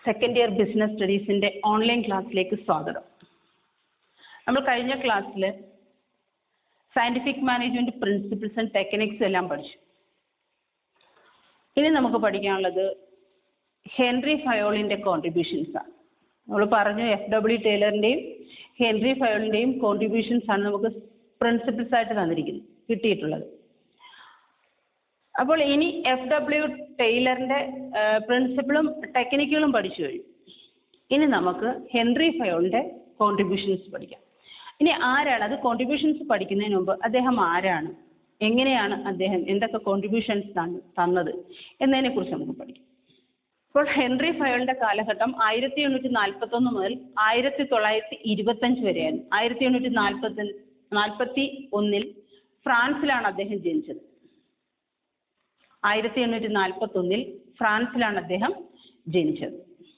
Second year business സ്റ്റഡീസിൻ്റെ online ക്ലാസ്സിലേക്ക് സ്വാഗതം നമ്മൾ കഴിഞ്ഞ ക്ലാസ്സിൽ scientific management principles and techniques എല്ലാം പഠിച്ചു ഇനി നമുക്ക് പഠിക്കാനുള്ളത് ഹെൻറി ഫയോളിൻ്റെ കോൺട്രിബ്യൂഷൻസ് ആണ് നമ്മൾ പറഞ്ഞു എഫ് ഡബ്ല്യു ടൈലറിൻ്റെയും ഹെൻറി ഫയോളിൻ്റെയും കോൺട്രിബ്യൂഷൻസ് ആണ് നമുക്ക് പ്രിൻസിപ്പിൾസ് ആയിട്ട് തന്നിരിക്കുന്നത് കിട്ടിയിട്ടുള്ളത് അപ്പോൾ ഇനി എഫ് ഡബ്ല്യു ടൈലറിൻ്റെ പ്രിൻസിപ്പിളും ടെക്നിക്കുകളും പഠിച്ചു കഴിഞ്ഞു ഇനി നമുക്ക് ഹെൻറി ഫയോളിൻ്റെ കോൺട്രിബ്യൂഷൻസ് പഠിക്കാം ഇനി ആരാണ് അത് കോൺട്രിബ്യൂഷൻസ് പഠിക്കുന്നതിന് മുമ്പ് അദ്ദേഹം ആരാണ് എങ്ങനെയാണ് അദ്ദേഹം എന്തൊക്കെ കോൺട്രിബ്യൂഷൻസ് തന്നത് എന്നതിനെക്കുറിച്ച് നമുക്ക് പഠിക്കാം ഇപ്പോൾ ഹെൻറി ഫയോളിൻ്റെ കാലഘട്ടം ആയിരത്തി എണ്ണൂറ്റി നാൽപ്പത്തൊന്ന് മുതൽ ആയിരത്തി തൊള്ളായിരത്തി ഇരുപത്തഞ്ച് വരെയായിരുന്നു ആയിരത്തി എണ്ണൂറ്റി നാൽപ്പത്തി നാൽപ്പത്തി ഒന്നിൽ ഫ്രാൻസിലാണ് അദ്ദേഹം ജനിച്ചത് ആയിരത്തി എണ്ണൂറ്റി നാൽപ്പത്തി ഒന്നിൽ ഫ്രാൻസിലാണ് അദ്ദേഹം ജനിച്ചത്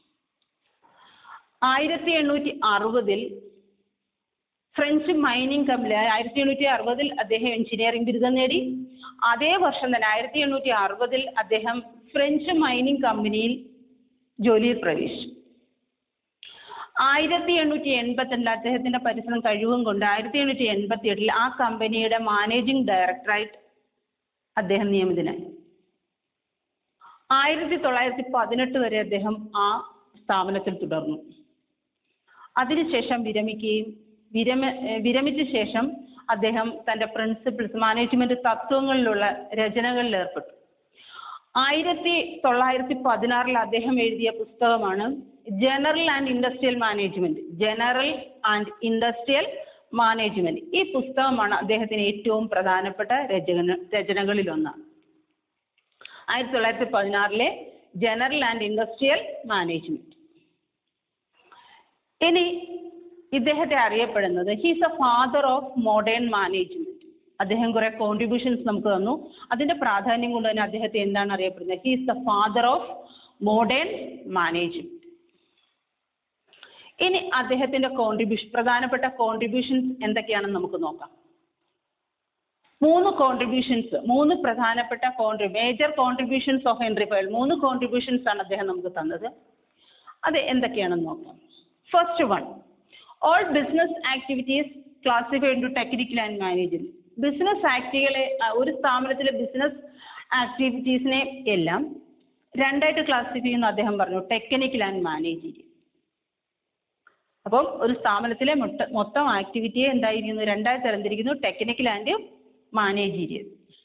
ആയിരത്തി എണ്ണൂറ്റി അറുപതിൽ ഫ്രഞ്ച് മൈനിങ് കമ്പനി ആയിരത്തി എണ്ണൂറ്റി അറുപതിൽ അദ്ദേഹം എഞ്ചിനീയറിംഗ് ബിരുദം നേടി അതേ വർഷം തന്നെ ആയിരത്തി എണ്ണൂറ്റി അറുപതിൽ അദ്ദേഹം ഫ്രഞ്ച് മൈനിങ് കമ്പനിയിൽ ജോലിയിൽ പ്രവേശിച്ചു ആയിരത്തി എണ്ണൂറ്റി എൺപത്തിരണ്ടിൽ അദ്ദേഹത്തിന്റെ പരിശ്രമം കഴിവും കൊണ്ട് ആയിരത്തി എണ്ണൂറ്റി എൺപത്തി എട്ടിൽ ആ കമ്പനിയുടെ മാനേജിംഗ് ഡയറക്ടറായിട്ട് അദ്ദേഹം നിയമിതനായി ആയിരത്തി തൊള്ളായിരത്തി പതിനെട്ട് വരെ അദ്ദേഹം ആ സ്ഥാപനത്തിൽ തുടർന്നു അതിനുശേഷം വിരമിക്കുകയും വിരമ വിരമിച്ച ശേഷം അദ്ദേഹം തൻ്റെ പ്രിൻസിപ്പിൾസ് മാനേജ്മെന്റ് തത്വങ്ങളിലുള്ള രചനകളിൽ ഏർപ്പെട്ടു ആയിരത്തി തൊള്ളായിരത്തി പതിനാറിൽ അദ്ദേഹം എഴുതിയ പുസ്തകമാണ് general and industrial management general and industrial management ഈ പുസ്തകമാണ് അദ്ദേഹത്തിന് ഏറ്റവും പ്രധാനപ്പെട്ട രചന രചനകളിലൊന്നാണ് ആയിരത്തി തൊള്ളായിരത്തി പതിനാറിലെ ജനറൽ ആൻഡ് ഇൻഡസ്ട്രിയൽ മാനേജ്മെന്റ് ഇനി ഇദ്ദേഹത്തെ അറിയപ്പെടുന്നത് he's a father of modern management അദ്ദേഹം കുറെ കോൺട്രിബ്യൂഷൻസ് നമുക്ക് തന്നു അതിന്റെ പ്രാധാന്യം കൊണ്ട് തന്നെ അദ്ദേഹത്തെ എന്താണ് അറിയപ്പെടുന്നത് he's the father of modern management ഇനി അദ്ദേഹത്തിന്റെ കോൺട്രിബ്യൂഷൻ പ്രധാനപ്പെട്ട കോൺട്രിബ്യൂഷൻസ് എന്തൊക്കെയാണെന്ന് നമുക്ക് നോക്കാം മൂന്ന് കോൺട്രിബ്യൂഷൻസ് മൂന്ന് പ്രധാനപ്പെട്ട കോൺട്രി major contributions of Henry Fayol മൂന്ന് കോൺട്രിബ്യൂഷൻസ് ആണ് അദ്ദേഹം നമുക്ക് തന്നത് അത് എന്തൊക്കെയാണെന്ന് നോക്കാം first one all business activities classified to technical and management business ആക്ടികളെ ഒരു സ്ഥാപനത്തിലെ ബിസിനസ് ആക്ടിവിറ്റീസിനെ എല്ലാം രണ്ടായിട്ട് ക്ലാസിഫൈ ചെയ്യുന്നു അദ്ദേഹം പറഞ്ഞു ടെക്നിക്കൽ ആൻഡ് മാനേജീരിയൽ അപ്പം ഒരു സ്ഥാപനത്തിലെ മൊത്തം ആക്ടിവിറ്റിയെ എന്തായിരിക്കുന്നു രണ്ടായി തരംതിരിക്കുന്നു technical and managerial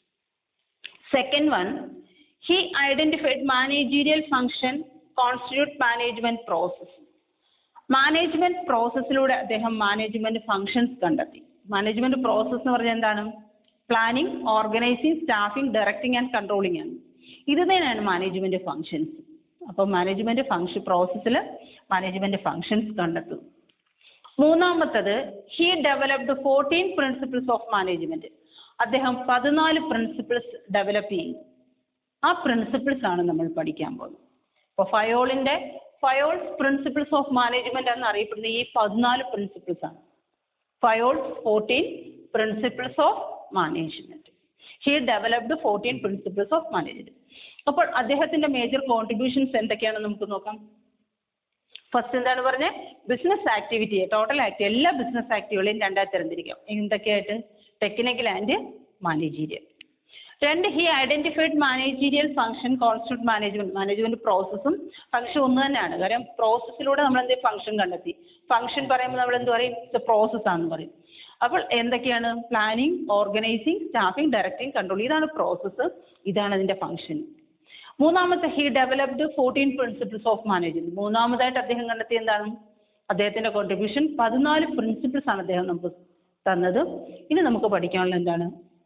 second one he identified managerial function constitute management process management പ്രോസസ്സിലൂടെ അദ്ദേഹം മാനേജ്മെന്റ് ഫങ്ഷൻസ് കണ്ടെത്തി മാനേജ്മെന്റ് പ്രോസസ്സ് എന്ന് പറഞ്ഞാൽ എന്താണ് planning organising staffing directing and controlling ആണ് ഇത് തന്നെയാണ് മാനേജ്മെന്റ് ഫങ്ഷൻസ് അപ്പോൾ മാനേജ്മെന്റ് ഫങ്ഷൻ പ്രോസസ്സിൽ മാനേജ്മെന്റ് ഫങ്ഷൻസ് കണ്ടെത്തും മൂന്നാമത്തത് he developed fourteen principles of management അദ്ദേഹം പതിനാല് പ്രിൻസിപ്പിൾസ് ഡെവലപ്പ് ചെയ്യും ആ പ്രിൻസിപ്പിൾസ് ആണ് നമ്മൾ പഠിക്കാൻ പോകുന്നത് അപ്പോൾ ഫയോളിന്റെ ഫയോൾസ് പ്രിൻസിപ്പിൾസ് ഓഫ് മാനേജ്മെന്റ് എന്ന് അറിയപ്പെടുന്ന ഈ പതിനാല് പ്രിൻസിപ്പിൾസ് ആണ് Fayol's fourteen principles of management he developed fourteen principles of management അപ്പോൾ അദ്ദേഹത്തിന്റെ മേജർ കോൺട്രിബ്യൂഷൻസ് എന്തൊക്കെയാണെന്ന് നമുക്ക് നോക്കാം ഫസ്റ്റ് എന്താണ് പറഞ്ഞത് ബിസിനസ് ആക്ടിവിറ്റി ടോട്ടൽ ആക്ടി എല്ലാ ബിസിനസ് ആക്ടിവികളെയും രണ്ടായി തരംതിരിക്കാം എന്തൊക്കെയായിട്ട് ടെക്നിക്കൽ ആൻഡ് മാനേജീരിയൽ രണ്ട് he identified managerial function constitute management management പ്രോസസ്സും ഫംഗ്ഷൻ ഒന്ന് തന്നെയാണ് കാര്യം പ്രോസസ്സിലൂടെ നമ്മൾ എന്ത് ഫംഗ്ഷൻ കണ്ടെത്തി ഫംഗ്ഷൻ പറയുമ്പോൾ നമ്മൾ എന്ത് പറയും പ്രോസസ് ആണെന്ന് പറയും അപ്പോൾ എന്തൊക്കെയാണ് planning organising staffing directing control ഇതാണ് പ്രോസസ്സ് ഇതാണ് അതിന്റെ ഫംഗ്ഷൻ മൂന്നാമത്തെ he developed fourteen principles of management മൂന്നാമതായിട്ട് അദ്ദേഹം കണ്ടെത്തിയ എന്താണ് അദ്ദേഹത്തിന്റെ കോൺട്രിബ്യൂഷൻ പതിനാല് പ്രിൻസിപ്പിൾസ് ആണ് അദ്ദേഹം നമുക്ക് തന്നത് ഇനി നമുക്ക് പഠിക്കാനുള്ള എന്താണ്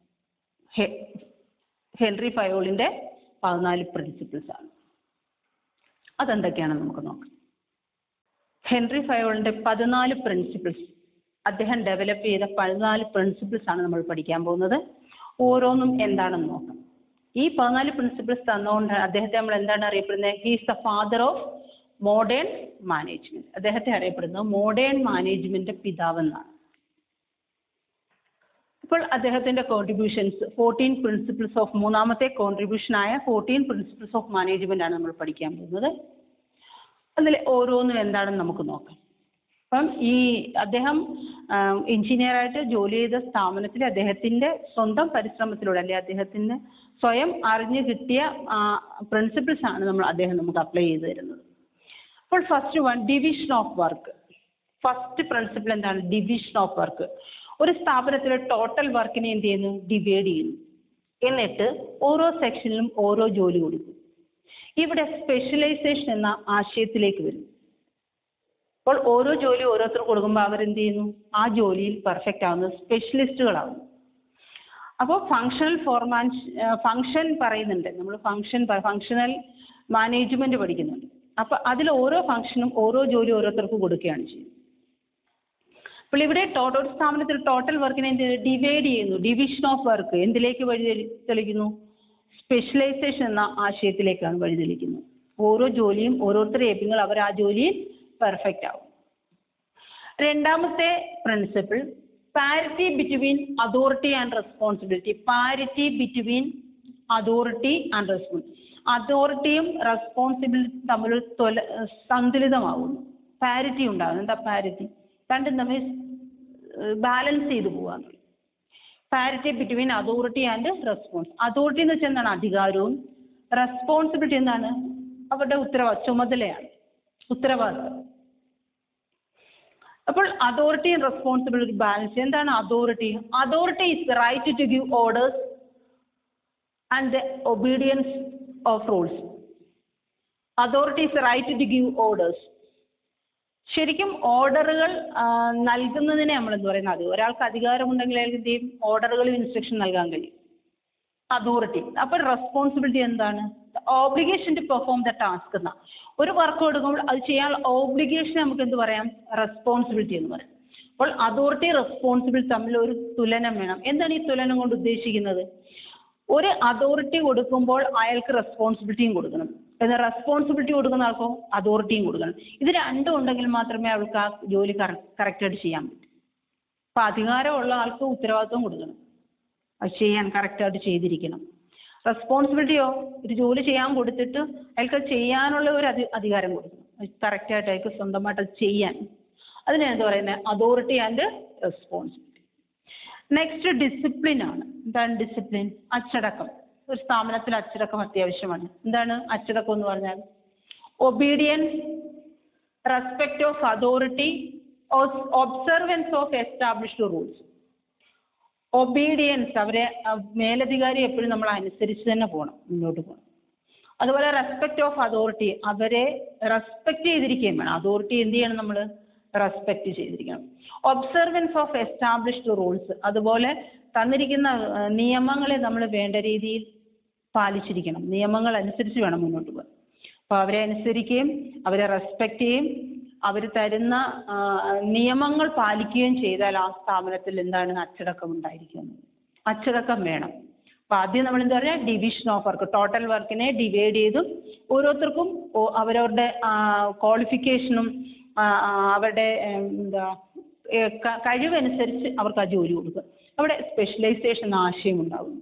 ഹെൻറി ഫയോളിന്റെ പതിനാല് പ്രിൻസിപ്പിൾസ് ആണ് അതെന്തൊക്കെയാണെന്ന് നമുക്ക് നോക്കാം ഹെൻറി ഫയോളിന്റെ പതിനാല് പ്രിൻസിപ്പിൾസ് അദ്ദേഹം ഡെവലപ്പ് ചെയ്ത പതിനാല് പ്രിൻസിപ്പിൾസ് ആണ് നമ്മൾ പഠിക്കാൻ പോകുന്നത് ഓരോന്നും എന്താണെന്ന് നോക്കാം ഈ പതിനാല് പ്രിൻസിപ്പിൾസ് തന്നുകൊണ്ട് അദ്ദേഹത്തെ നമ്മൾ എന്താണ് അറിയപ്പെടുന്നത് he's the father of modern management അദ്ദേഹത്തെ അറിയപ്പെടുന്നത് മോഡേൺ മാനേജ്മെന്റ് പിതാവ് എന്നാണ് ഇപ്പോൾ അദ്ദേഹത്തിന്റെ കോൺട്രിബ്യൂഷൻസ് ഫോർട്ടീൻ പ്രിൻസിപ്പിൾസ് ഓഫ് മൂന്നാമത്തെ കോൺട്രിബ്യൂഷനായ ഫോർട്ടീൻ പ്രിൻസിപ്പിൾസ് ഓഫ് മാനേജ്മെന്റ് ആണ് നമ്മൾ പഠിക്കാൻ പോകുന്നത് അതിൽ ഓരോന്നും എന്താണെന്ന് നമുക്ക് നോക്കാം അപ്പം ഈ അദ്ദേഹം എഞ്ചിനീയറായിട്ട് ജോലി ചെയ്ത സ്ഥാപനത്തിൽ അദ്ദേഹത്തിൻ്റെ സ്വന്തം പരിശ്രമത്തിലൂടെ അല്ലെങ്കിൽ അദ്ദേഹത്തിന് സ്വയം അറിഞ്ഞു കിട്ടിയ പ്രിൻസിപ്പിൾസ് ആണ് നമ്മൾ അദ്ദേഹം നമുക്ക് അപ്ലൈ ചെയ്ത് തരുന്നത് അപ്പോൾ first one division of work first principle എന്താണ് ഡിവിഷൻ ഓഫ് വർക്ക് ഒരു സ്ഥാപനത്തിലെ ടോട്ടൽ വർക്കിനെ എന്ത് ചെയ്യുന്നു ഡിവൈഡ് ചെയ്യുന്നു എന്നിട്ട് ഓരോ സെക്ഷനിലും ഓരോ ജോലി കൊടുക്കും ഇവിടെ സ്പെഷ്യലൈസേഷൻ എന്ന ആശയത്തിലേക്ക് വരും അപ്പോൾ ഓരോ ജോലി ഓരോരുത്തർക്ക് കൊടുക്കുമ്പോൾ അവരെന്ത് ചെയ്യുന്നു ആ ജോലിയിൽ പെർഫെക്റ്റ് ആവുന്നു സ്പെഷ്യലിസ്റ്റുകളാവുന്നു അപ്പോൾ ഫങ്ഷണൽ ഫോർമാൻ ഫങ്ഷൻ പറയുന്നുണ്ട് നമ്മൾ ഫങ്ഷൻ ഫങ്ഷണൽ മാനേജ്മെന്റ് പഠിക്കുന്നുണ്ട് അപ്പോൾ അതിൽ ഓരോ ഫങ്ഷനും ഓരോ ജോലി ഓരോരുത്തർക്ക് കൊടുക്കുകയാണ് ചെയ്യുന്നത് അപ്പോൾ ഇവിടെ ടോട്ടൽ ഒരു സ്ഥാപനത്തിൽ ടോട്ടൽ വർക്കിനെ എന്ത് ഡിവൈഡ് ചെയ്യുന്നു ഡിവിഷൻ ഓഫ് വർക്ക് എന്തിലേക്ക് വഴി തെളിക്കുന്നു സ്പെഷ്യലൈസേഷൻ എന്ന ആശയത്തിലേക്കാണ് വഴി തെളിക്കുന്നത് ഓരോ ജോലിയും ഓരോരുത്തരെ ഏൽപ്പിങ്ങൾ അവർ ആ ജോലിയിൽ പെർഫെക്റ്റ് ആവും രണ്ടാമത്തെ principle parity between authority and responsibility parity between authority and response അതോറിറ്റിയും റെസ്പോൺസിബിലിറ്റി തമ്മിൽ തൊല സന്തുലിതമാകുന്നു പാരിറ്റി ഉണ്ടാകുന്നു എന്താ പാരിറ്റി രണ്ടും തമ്മിൽ ബാലൻസ് ചെയ്തു പോകാന്ന് parity between authority and response authority എന്ന് വെച്ചാൽ എന്താണ് അധികാരവും റെസ്പോൺസിബിലിറ്റി എന്താണ് അവരുടെ ഉത്തരവാദിത്വം ചുമതലയാണ് ഉത്തരവാദിത്വം അപ്പോൾ അതോറിറ്റി ആൻഡ് റെസ്പോൺസിബിലിറ്റി ബാലൻസ് എന്താണ് authority authority is right to give orders and the obedience of rules authority is right to give orders ശരിക്കും ഓർഡറുകൾ നൽകുന്നതിനെ നമ്മൾ എന്ത് പറയുന്നത് അത് ഒരാൾക്ക് അധികാരമുണ്ടെങ്കിൽ അയാൾക്ക് എന്ത് ചെയ്യും ഓർഡറുകളും ഇൻസ്ട്രക്ഷൻ നൽകാൻ കഴിയും അതോറിറ്റി അപ്പോൾ റെസ്പോൺസിബിലിറ്റി എന്താണ് obligation to perform the task എന്ന ഒരു വർക്ക് കൊടുക്കുമ്പോൾ അത് ചെയ്യാനുള്ള ഓബ്ലിഗേഷൻ നമുക്ക് എന്ത് പറയാം റെസ്പോൺസിബിലിറ്റി എന്ന് പറയാം അപ്പോൾ അതോറിറ്റി റെസ്പോൺസിബിലിറ്റി തമ്മിൽ ഒരു തുലനം വേണം എന്താണ് ഈ തുലനം കൊണ്ട് ഉദ്ദേശിക്കുന്നത് ഒരു അതോറിറ്റി കൊടുക്കുമ്പോൾ അയാൾക്ക് റെസ്പോൺസിബിലിറ്റിയും കൊടുക്കണം എന്നാൽ റെസ്പോൺസിബിലിറ്റി കൊടുക്കുന്ന ആൾക്കോ അതോറിറ്റിയും കൊടുക്കണം ഇത് രണ്ടും ഉണ്ടെങ്കിൽ മാത്രമേ അവൾക്ക് ആ ജോലി കറക്റ്റായിട്ട് ചെയ്യാൻ പറ്റൂ അപ്പോൾ അധികാരമുള്ള ആൾക്ക് ഉത്തരവാദിത്വം കൊടുക്കണം അത് ചെയ്യാൻ കറക്റ്റായിട്ട് ചെയ്തിരിക്കണം റെസ്പോൺസിബിലിറ്റിയോ ഒരു ജോലി ചെയ്യാൻ കൊടുത്തിട്ട് അയാൾക്ക് ചെയ്യാനുള്ള ഒരു അധി അധികാരം കൊടുക്കണം കറക്റ്റായിട്ട് അയാൾക്ക് സ്വന്തമായിട്ട് അത് ചെയ്യാൻ അതിനെ എന്താ പറയുന്നത് authority and responsibility next discipline ആണ് എന്താണ് ഡിസിപ്ലിൻ അച്ചടക്കം ഒരു സ്ഥാപനത്തിൽ അച്ചടക്കം അത്യാവശ്യമാണ് എന്താണ് അച്ചടക്കം എന്ന് പറഞ്ഞാൽ obedience respect of authority observance of established rules obedience അവരെ മേലധികാരി എപ്പോഴും നമ്മൾ അനുസരിച്ച് തന്നെ പോകണം മുന്നോട്ട് പോകണം അതുപോലെ റെസ്പെക്ട് ഓഫ് അതോറിറ്റി അവരെ റെസ്പെക്ട് ചെയ്തിരിക്കുകയും വേണം അതോറിറ്റി എന്ത് ചെയ്യണം നമ്മൾ റെസ്പെക്ട് ചെയ്തിരിക്കണം ഒബ്സർവൻസ് ഓഫ് എസ്റ്റാബ്ലിഷ്ഡ് റൂൾസ് അതുപോലെ തന്നിരിക്കുന്ന നിയമങ്ങളെ നമ്മൾ വേണ്ട രീതിയിൽ പാലിച്ചിരിക്കണം നിയമങ്ങൾ അനുസരിച്ച് വേണം മുന്നോട്ട് പോകാൻ അപ്പോൾ അവരെ അനുസരിക്കുകയും അവരെ റെസ്പെക്ട് ചെയ്യും അവർ തരുന്ന നിയമങ്ങൾ പാലിക്കുകയും ചെയ്താൽ ആ സ്ഥാപനത്തിൽ എന്താണ് അച്ചടക്കം ഉണ്ടായിരിക്കുന്നത് അച്ചടക്കം വേണം അപ്പോൾ ആദ്യം നമ്മൾ എന്താ പറയുക ഡിവിഷൻ ഓഫ് വർക്ക് ടോട്ടൽ വർക്കിനെ ഡിവൈഡ് ചെയ്തും ഓരോരുത്തർക്കും അവരവരുടെ ക്വാളിഫിക്കേഷനും അവരുടെ എന്താ കഴിവനുസരിച്ച് അവർക്ക് ആ ജോലി കൊടുക്കുക അവിടെ സ്പെഷ്യലൈസേഷൻ ആശയം ഉണ്ടാകുന്നു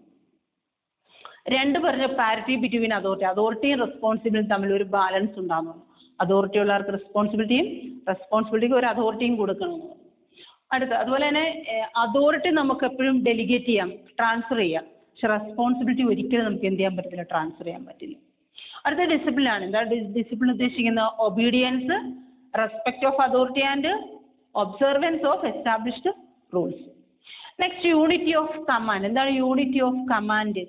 രണ്ട് പറഞ്ഞ പാരിറ്റി ബിറ്റ്വീൻ അതോറിറ്റി അതോറിറ്റിയും റെസ്പോൺസിബിലിറ്റി തമ്മിൽ ഒരു ബാലൻസ് ഉണ്ടാകുന്നു അതോറിറ്റി ഉള്ളവർക്ക് റെസ്പോൺസിബിലിറ്റിയും റെസ്പോൺസിബിലിറ്റിക്ക് ഒരു അതോറിറ്റിയും കൊടുക്കണമെന്ന് അടുത്ത അതുപോലെ തന്നെ അതോറിറ്റി നമുക്ക് എപ്പോഴും ഡെലിഗേറ്റ് ചെയ്യാം ട്രാൻസ്ഫർ ചെയ്യാം പക്ഷെ റെസ്പോൺസിബിലിറ്റി ഒരിക്കലും നമുക്ക് എന്ത് ചെയ്യാൻ പറ്റില്ല ട്രാൻസ്ഫർ ചെയ്യാൻ പറ്റില്ല അടുത്ത ഡിസിപ്ലിൻ ആണ് എന്താ ഡിസിപ്ലിൻ ഉദ്ദേശിക്കുന്ന obedience respect of authority and observance of established rules next unity of command എന്താണ് യൂണിറ്റി ഓഫ് കമാൻഡ്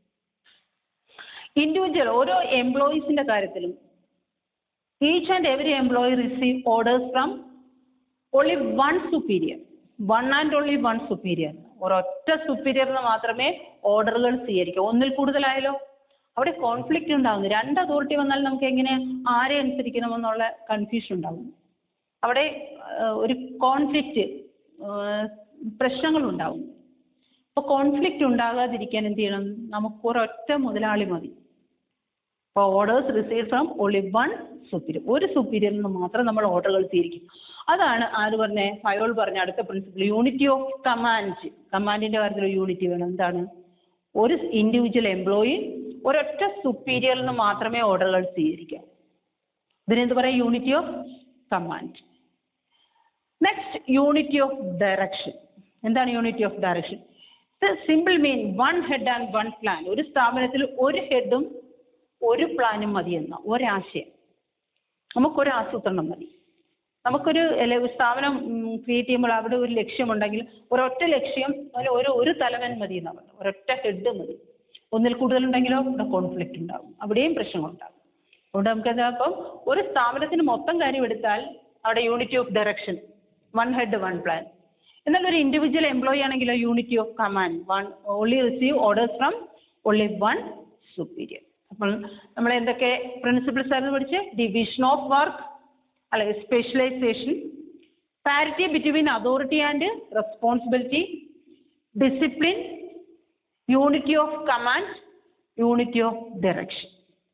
ഇൻഡിവിജ്വൽ ഓരോ എംപ്ലോയീസിന്റെ കാര്യത്തിലും each and every employee receive orders from only one superior one and only one superior ഒരൊറ്റ സുപ്പീരിയറിന് മാത്രമേ ഓർഡറുകൾ സ്വീകരിക്കൂ ഒന്നിൽ കൂടുതലായാലോ അവിടെ കോൺഫ്ലിക്റ്റ് ഉണ്ടാകുന്നു രണ്ട് അതോറിറ്റി വന്നാൽ നമുക്ക് എങ്ങനെ ആരെ അനുസരിക്കണമെന്നുള്ള കൺഫ്യൂഷൻ ഉണ്ടാകുന്നു അവിടെ ഒരു കോൺഫ്ലിക്റ്റ് പ്രശ്നങ്ങൾ ഉണ്ടാവും അപ്പോൾ കോൺഫ്ലിക്റ്റ് ഉണ്ടാകാതിരിക്കാൻ എന്ത് ചെയ്യണം നമുക്ക് ഒരൊറ്റ മുതലാളി മതി അപ്പോൾ orders receive from only one superior ഒരു സുപ്പീരിയറിൽ നിന്ന് മാത്രം നമ്മൾ ഓർഡറുകൾ സ്വീകരിക്കും അതാണ് ആര് പറഞ്ഞ ഫയറോൾ പറഞ്ഞ അടുത്ത പ്രിൻസിപ്പിൾ യൂണിറ്റി ഓഫ് കമാൻഡ് കമാൻഡിന്റെ കാര്യത്തിൽ യൂണിറ്റി വേണം എന്താണ് ഒരു ഇൻഡിവിജ്വൽ എംപ്ലോയി ഒരൊറ്റ സുപ്പീരിയറിൽ നിന്ന് മാത്രമേ ഓർഡറുകൾ സ്വീകരിക്കാം ഇതിനെന്ത് പറയാം unity of command next unity of direction എന്താണ് യൂണിറ്റി ഓഫ് ഡയറക്ഷൻ ഇത് simple mean one head and one plan ഒരു സ്ഥാപനത്തിൽ ഒരു ഹെഡും ഒരു പ്ലാനും മതി എന്ന ഒരാശയം നമുക്കൊരു ആസൂത്രണം മതി നമുക്കൊരു അല്ലെ, ഒരു സ്ഥാപനം ക്രിയേറ്റ് ചെയ്യുമ്പോൾ അവിടെ ഒരു ലക്ഷ്യമുണ്ടെങ്കിൽ ഒരൊറ്റ ലക്ഷ്യം ഒരു ഒരു ഒരു തലവൻ മതി എന്നാണ് പറയുന്നത് ഒരൊറ്റ ഹെഡ് മതി ഒന്നിൽ കൂടുതലുണ്ടെങ്കിലോ ഇവിടെ കോൺഫ്ലിക്റ്റ് ഉണ്ടാകും അവിടെയും പ്രശ്നങ്ങളുണ്ടാകും അതുകൊണ്ട് നമുക്കത് അപ്പം ഒരു സ്ഥാപനത്തിന് മൊത്തം കാര്യം എടുത്താൽ അവിടെ unity of direction one head one plan എന്നാൽ ഒരു ഇൻഡിവിജ്വൽ എംപ്ലോയി ആണെങ്കിലോ unity of command one only receive orders from only one superior അപ്പോൾ നമ്മൾ എന്തൊക്കെ പ്രിൻസിപ്പിൾസ് ആയിരുന്നു പഠിച്ച് ഡിവിഷൻ ഓഫ് വർക്ക് അല്ലെ specialization parity between authority and responsibility discipline unity of command unity of direction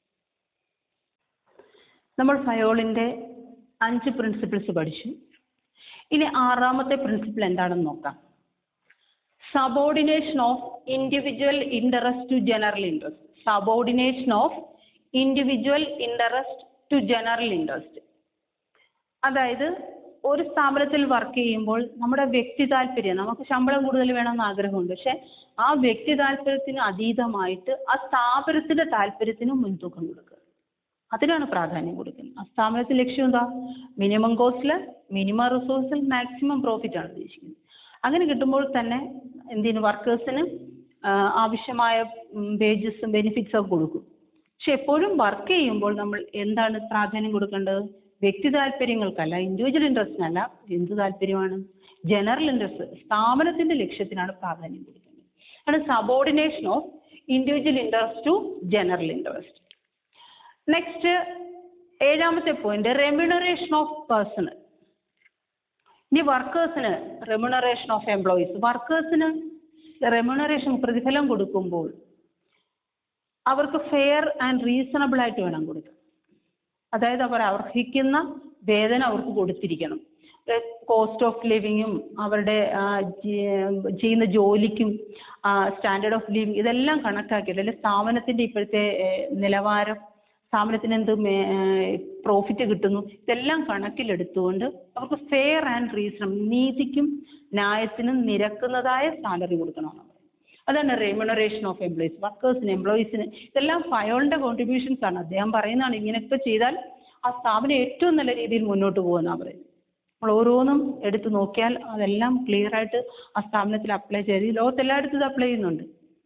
നമ്മൾ ഫയോളിൻ്റെ അഞ്ച് പ്രിൻസിപ്പിൾസ് പഠിച്ചു ഇനി ആറാമത്തെ പ്രിൻസിപ്പിൾ എന്താണെന്ന് നോക്കാം subordination of individual interest to general interest subordination of individual interest to general interest അതായത് ഒരു സ്ഥാപനത്തിൽ വർക്ക് ചെയ്യുമ്പോൾ നമ്മുടെ വ്യക്തി താല്പര്യം നമുക്ക് ശമ്പളം കൂടുതൽ വേണമെന്ന് ആഗ്രഹമുണ്ട് പക്ഷെ ആ വ്യക്തി താല്പര്യത്തിന് അതീതമായിട്ട് ആ സ്ഥാപനത്തിന്റെ താല്പര്യത്തിന് മുൻതൂക്കം കൊടുക്കുക അതിനാണ് പ്രാധാന്യം കൊടുക്കുന്നത് ആ സ്ഥാപനത്തിൽ ലക്ഷ്യം എന്താ മിനിമം കോസ്റ്റിൽ മിനിമം റിസോഴ്സിൽ മാക്സിമം പ്രോഫിറ്റ് ആണ് ഉദ്ദേശിക്കുന്നത് അങ്ങനെ കിട്ടുമ്പോൾ തന്നെ എന്തിന് വർക്കേഴ്സിന് ആവശ്യമായ വേജസും ബെനിഫിറ്റ്സും ഒക്കെ കൊടുക്കും പക്ഷെ എപ്പോഴും വർക്ക് ചെയ്യുമ്പോൾ നമ്മൾ എന്താണ് പ്രാധാന്യം കൊടുക്കേണ്ടത് വ്യക്തി താല്പര്യങ്ങൾക്കല്ല ഇൻഡിവിജ്വൽ ഇൻട്രസ്റ്റിനല്ല എന്ത് താല്പര്യമാണ് ജനറൽ ഇൻട്രസ്റ്റ് സ്ഥാപനത്തിന്റെ ലക്ഷ്യത്തിനാണ് പ്രാധാന്യം കൊടുക്കുന്നത് ആണ് subordination of individual interest to general interest next ഏഴാമത്തെ പോയിന്റ് റെമ്യൂണറേഷൻ ഓഫ് പേഴ്സണൽ ഇനി വർക്കേഴ്സിന് റെമ്യൂണറേഷൻ ഓഫ് എംപ്ലോയീസ് വർക്കേഴ്സിന് റെമ്യൂണറേഷൻ പ്രതിഫലം കൊടുക്കുമ്പോൾ അവർക്ക് ഫെയർ ആൻഡ് റീസണബിൾ ആയിട്ട് വേണം കൊടുക്കാൻ അതായത് അവർ അർഹിക്കുന്ന വേതനം അവർക്ക് കൊടുത്തിരിക്കണം കോസ്റ്റ് ഓഫ് ലിവിങ്ങും അവരുടെ ആ, ജി- ചെയ്യുന്ന ജോലിക്കും സ്റ്റാൻഡേർഡ് ഓഫ് ലിവിങ് ഇതെല്ലാം കണക്കാക്കിയിട്ട് അല്ലെങ്കിൽ സ്ഥാപനത്തിന്റെ ഇപ്പോഴത്തെ ഏഹ്, നിലവാരം സ്ഥാപനത്തിന് എന്ത് പ്രോഫിറ്റ് കിട്ടുന്നു ഇതെല്ലാം കണക്കിലെടുത്തുകൊണ്ട് അവർക്ക് ഫെയർ ആൻഡ് റീസണബിൾ നീതിക്കും ന്യായത്തിനും നിരക്കുന്നതായ സാലറി കൊടുക്കണമെന്ന് പറയും അതാണ് റെമ്യൂണറേഷൻ ഓഫ് എംപ്ലോയീസ് വർക്കേഴ്സിന് എംപ്ലോയീസിന് ഇതെല്ലാം ഫയോളിന്റെ കോൺട്രിബ്യൂഷൻസ് ആണ് അദ്ദേഹം പറയുന്നതാണ് ഇങ്ങനെയൊക്കെ ചെയ്താൽ ആ സ്ഥാപനം ഏറ്റവും നല്ല രീതിയിൽ മുന്നോട്ട് പോകുമെന്നാണ് പറയുന്നത് നമ്മൾ ഓരോന്നും എടുത്ത് നോക്കിയാൽ അതെല്ലാം ക്ലിയർ ആയിട്ട് ആ സ്ഥാപനത്തിൽ അപ്ലൈ ചെയ്ത് ഈ ലോകത്ത് എല്ലായിടത്തും ഇത് അപ്ലൈ ചെയ്യുന്നുണ്ട്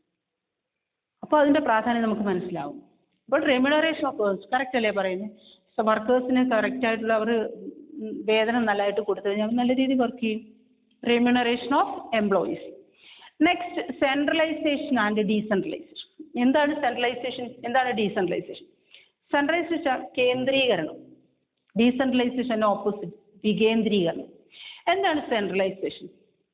അപ്പോൾ അതിന്റെ പ്രാധാന്യം നമുക്ക് മനസ്സിലാവും അപ്പോൾ റെമ്യൂണറേഷൻ ഓഫ് കറക്റ്റ് അല്ലേ പറയുന്നത് വർക്കേഴ്സിന് കറക്റ്റ് ആയിട്ടുള്ള അവർ വേതനം നല്ലതായിട്ട് കൊടുത്തു കഴിഞ്ഞാൽ അവർ നല്ല രീതിയിൽ വർക്ക് ചെയ്യും remuneration of employees next centralization and decentralization എന്താണ് സെൻട്രലൈസേഷൻ എന്താണ് ഡീസെൻട്രലൈസേഷൻ സെൻട്രലൈസേഷൻ കേന്ദ്രീകരണം ഡീസെൻട്രലൈസേഷൻ ഓപ്പോസിറ്റ് വികേന്ദ്രീകരണം എന്താണ് centralization